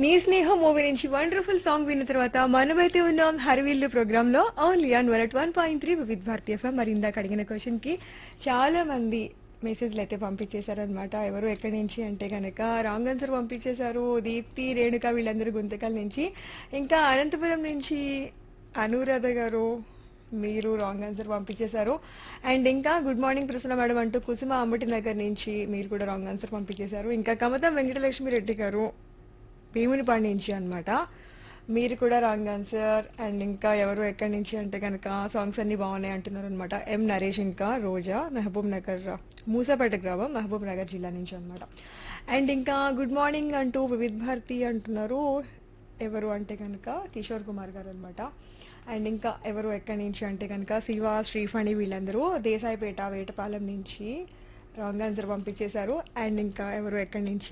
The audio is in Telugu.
నీ స్నేహం మూవీ నుంచి వండర్ఫుల్ సాంగ్ విన్న తర్వాత మనమైతే ఉన్నాం హరివిల్లు ప్రోగ్రామ్ లో only on one one point three Vividh Bharati FM మరి ఇందాక అడిగిన క్వశ్చన్ కి చాలా మంది మెసేజ్లు అయితే పంపించేశారనమాట ఎవరు ఎక్కడి నుంచి అంటే కనుక రాంగ్ ఆన్సర్ పంపించేశారు దీప్తి రేణుక వీళ్ళందరూ గుంతకల్ నుంచి ఇంకా అనంతపురం నుంచి అనురాధ గారు మీరు రాంగ్ ఆన్సర్ పంపించేశారు అండ్ ఇంకా గుడ్ మార్నింగ్ ప్రసన్న మేడం అంటూ కుసుమ అంబటి నగర్ నుంచి మీరు కూడా రాంగ్ ఆన్సర్ పంపించేశారు ఇంకా కమతం వెంకటలక్ష్మి రెడ్డి గారు భీమునిపాడు నుంచి అన్నమాట మీరు కూడా రాంగ్ ఆన్సర్ అండ్ ఇంకా ఎవరు ఎక్కడి నుంచి అంటే కనుక సాంగ్స్ అన్ని బాగున్నాయి అంటున్నారు అనమాట ఎం నరేష్ ఇంకా రోజా మహబూబ్ నగర్ మూసాపేట గ్రామం మహబూబ్ నగర్ జిల్లా నుంచి అన్నమాట అండ్ ఇంకా గుడ్ మార్నింగ్ అంటూ వివిధ్ భారతి అంటున్నారు ఎవరు అంటే కనుక కిషోర్ కుమార్ గారు అనమాట అండ్ ఇంకా ఎవరు ఎక్కడి నుంచి అంటే కనుక శివ శ్రీఫణి వీళ్ళందరూ దేశాయిపేట వేటపాలెం నుంచి రాంగ్ ఆన్సర్ పంపించేశారు అండ్ ఇంకా ఎవరు ఎక్కడి నుంచి